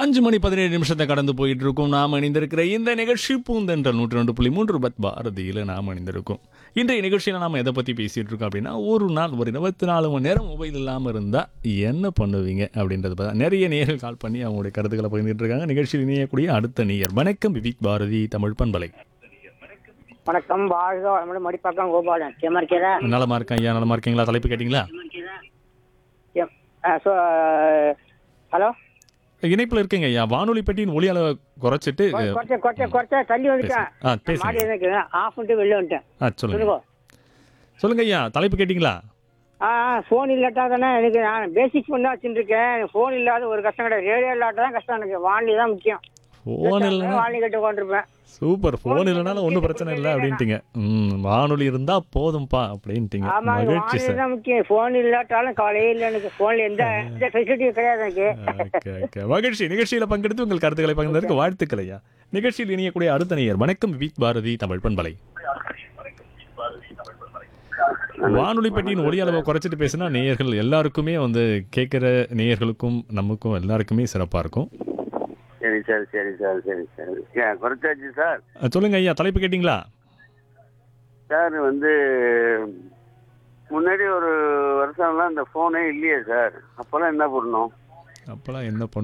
அஞ்சு மணி பதினேழு நிமிஷத்தை கடந்து போயிட்டு இருக்கோம் நாம் இணைந்திருக்கிற இந்த நிகழ்ச்சி பூந்தென்றல் நூற்றி ரெண்டு புள்ளி மூன்று பத் பாரதியில் நாம் இணைந்திருக்கோம் இன்றைய நிகழ்ச்சியில் நாம் எதை பற்றி பேசிகிட்டு இருக்கோம் அப்படின்னா ஒரு நாள் ஒரு இருபத்தி நாலு மணி நேரம் மொபைல் இல்லாமல் இருந்தால் என்ன பண்ணுவீங்க அப்படின்றது பற்றி நிறைய நேர்கள் கால் பண்ணி அவங்களுடைய கருத்துக்களை பகிர்ந்துட்டு இருக்காங்க நிகழ்ச்சியில் இணையக்கூடிய அடுத்த நேயர் வணக்கம் விவிக் பாரதி தமிழ் பண்பலை வணக்கம் வாழ்க வளமுடன் மடிப்பாக்கம் கோபாலன் சேமா இருக்கிறா நலமா இருக்கேன் ஐயா நலமா இருக்கீங்களா தலைப்பு கேட்டிங்களா ஹலோ இணைப்பில் இருக்கீங்க ஐயா வானொலி பெட்டியின் ஒளி அளவை குறைச்சிட்டு குறைச்ச குறைச்ச குறைச்ச தள்ளி வந்துட்டேன் ஆ பேசுங்க மாடி இருக்கேன் ஆஃப் பண்ணிட்டு வெளில வந்துட்டேன் ஆ சொல்லுங்க சொல்லுங்க சொல்லுங்க ஐயா தலைப்பு கேட்டிங்களா ஆ ஃபோன் இல்லாட்டா தானே எனக்கு நான் பேசிக் ஃபோன் தான் வச்சுட்டு இருக்கேன் ஃபோன் இல்லாத ஒரு கஷ்டம் கிடையாது ரேடியோ இல்லாட்ட தான் கஷ்டம் எனக்கு வானொலி தான் முக்கியம் ஃபோன் இல்லைன்னா வானொலி கட்டு உட்காந்துருப்பேன் சூப்பர் ஃபோன் இல்லைனாலும் ஒன்றும் பிரச்சனை இல்லை அப்படின்ட்டீங்க ம் வானொலி இருந்தா போதும்பா அப்படின்ட்டீங்க ஆமா எனக்கு மகிழ்ச்சி வானொலி சார் தான் முக்கியம் ஃபோன் இல்லாட்டாலும் கவலையே இல்லை எனக்கு ஃபோனில் எந்த எந்த ஃபெசிலிட்டியும் கிடையாது எனக்கு ஓகே ஓகே மகிழ்ச்சி நிகழ்ச்சியில் பங்கெடுத்து உங்கள் கருத்துக்களை பகிர்ந்ததற்கு வாழ்த்துக்கள் ஐயா நிகழ்ச்சியில் இணையக்கூடிய அடுத்த நேயர் வணக்கம் விக் பாரதி தமிழ் பண்பலை வானொலி பெட்டியின் ஒளி அளவை குறைச்சிட்டு பேசினா நேயர்கள் எல்லாருக்குமே வந்து கேட்குற நேயர்களுக்கும் நமக்கும் எல்லாருக்குமே சிறப்பாக இருக்கும் சரி சரி சரி சார் சரி சார் ஏன் குறைச்சாச்சு சார் அஹ் சொல்லுங்க ஐயா தலைப்பு கேட்டிங்களா சார் வந்து முன்னாடி ஒரு வருஷம்லாம் இந்த ஃபோனே இல்லையே சார் அப்போல்லாம் என்ன பண்ணோம் அப்போலாம் என்ன